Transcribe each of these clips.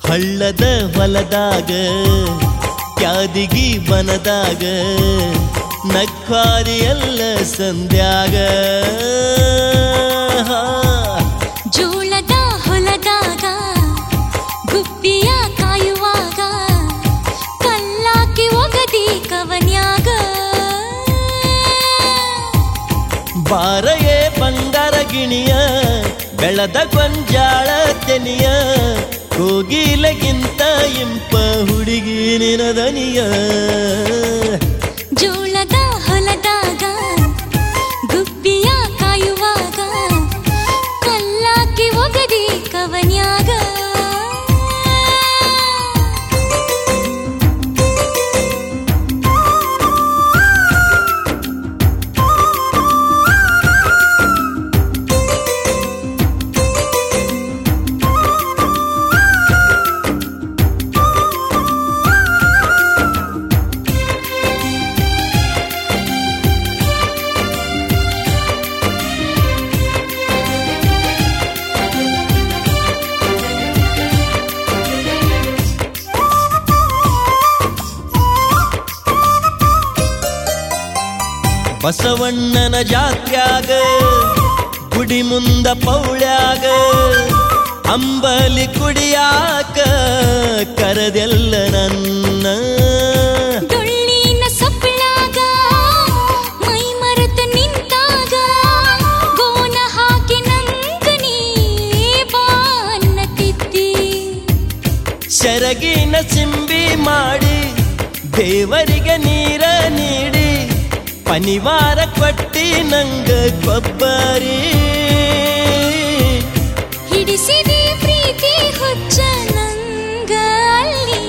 ಹಳ್ಳದ ಹೊಲದಾಗ ಕ್ಯಾದಿಗಿ ಬನದಾಗ ನಕ್ವಾರಿ ಎಲ್ಲ ಸಂಧ್ಯಾಗ ಜೋಳದ ಹೊಲದಾಗ ಗುಬ್ಬಿಯ ಕಾಯುವಾಗ ಕಲ್ಲಾಕಿ ಒಗದಿ ಕವನ್ಯಾಗ ಬಾರಯೇ ಬಂಗಾರ ಗಿಣಿಯ ಬೆಳದ ಗೊಂಜಾಳ ತೆನಿಯ ಕೋಗಿಲಗಿಂತ ಇಂಪ ಹುಡುಗಿ ನಿನದನಿಯ ಜೋಳದ ಹೊಲದಾಗ ಗುಬ್ಬಿಯ ಕಾಯುವಾಗ ಕಲ್ಲಾಕಿ ಒಗದಿ ಕವನ್ಯಾಗ ಬಸವಣ್ಣನ ಜಾತ್ಯಾಗ ಗುಡಿ ಮುಂದ ಪೌಳ್ಯಾಗ ಅಂಬಲಿ ಕುಡಿಯಾಕ ಕರದೆಲ್ಲ ನನ್ನ ಡೊಳ್ಳಿನ ಸಪ್ಪಳಾಗ ಮೈ ಮರೆತ ನಿಂತಾಗ ಗೋನ ಹಾಕಿ ನಂಗ ನೀ ಬಾನ್ನತಿದ್ದಿ ಸೆರಗಿನ ಸಿಂಬಿ ಮಾಡಿ ದೇವರಿಗೆ ನೀರ ನೀಡಿ ಪನಿವಾರ ಕೊಟ್ಟಿ ನಂಗ ಕೊಬ್ಬರಿ ಹಿಡಿಸಿದಿ ಪ್ರೀತಿ ಹುಚ್ಚ ನಂಗ ಅಲ್ಲಿ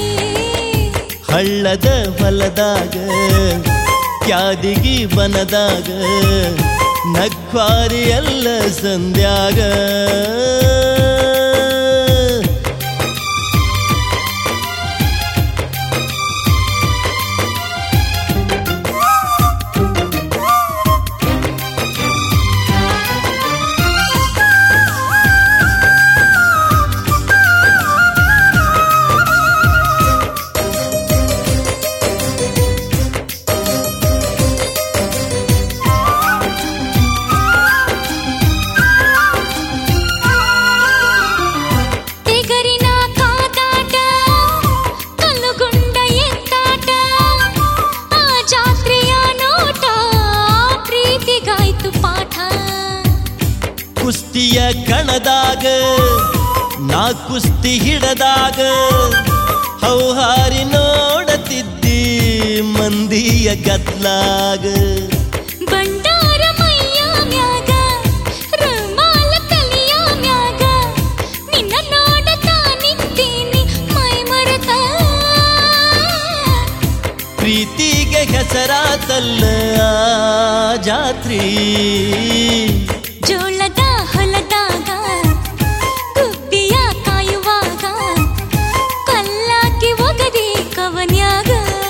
ಹಳ್ಳದ ಹೊಲದಾಗ ಕ್ಯಾದಿಗಿ ಬನದಾಗ ನಕ್ವಾರಿ ಎಲ್ಲ ಸಂಧ್ಯಾಗ ತೆಗರಿನ ಕಾದಾಟ ಕಲ್ಲುಗುಂಡ ಎತ್ತಾಟ ಆ ಜಾತ್ರೆಯ ನೋಟ ಪ್ರೀತಿಗಾಯ್ತು ಪಾಠ ಕುಸ್ತಿಯ ಕಣದಾಗ ನಾ ಕುಸ್ತಿ ಹಿಡದಾಗ ಹೌಹಾರಿ ನೋಡತಿದ್ದಿ ಮಂದಿಯ ಗದ್ಲಾಗ ಬಂಡಾರ ಮೈಯ ಮ್ಯಾಗ ರುಮಾಲ ತಲೆಯ ಮ್ಯಾಗ ನಿನ್ನ ನೋಡತಾ ನಿಂತೀನಿ ಮೈ ಮರೆತ ಪ್ರೀತಿಗೆ ಹೆಸರಾತಲ್ಲ ಆ ಜಾತ್ರಿ ಜೋಳದ ಹೊಲದಾಗ ಗುಬ್ಬಿಯ ಕಾಯುವಾಗ ಕಲ್ಲಾಕಿ ಒಗದಿ ಕವನ್ಯಾಗ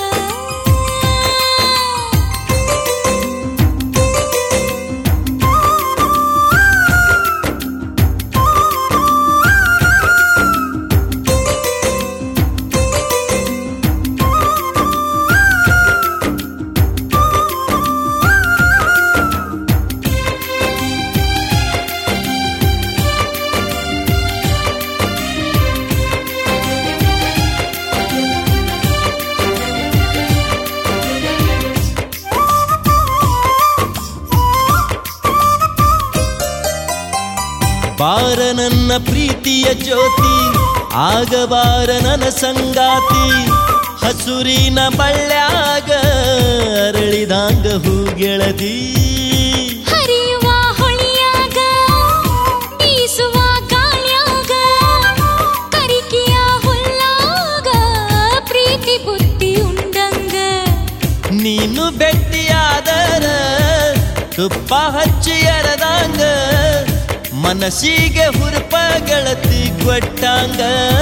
ಬಾರ ನನ್ನ ಪ್ರೀತಿಯ ಜ್ಯೋತಿ ಆಗಬಾರ ನನ್ನ ಸಂಗಾತಿ ಹಸುರಿನ ಬಳ್ಳ್ಯಾಗ ಅರಳಿದಾಂಗ ಹೂಗೆಳದಿ ಹರಿಯುವ ಹೊಳಿಯಾಗ ಬೀಸುವ ಗಾಳ್ಯಾಗ ಕರಿಕಿಯ ಹುಲ್ಲಾಗ ಪ್ರೀತಿ ಬುದ್ಧಿ ಉಂಡಂಗ ನೀನು ಭೆಟ್ಟಿಯಾದರ ತುಪ್ಪ ಹಚ್ಚಿ ಎರದಂಗ ಮನಸ್ಸಿಗೆ ಹುರುಪ ಗೆಳತಿ ಕೊಟ್ಟಂಗ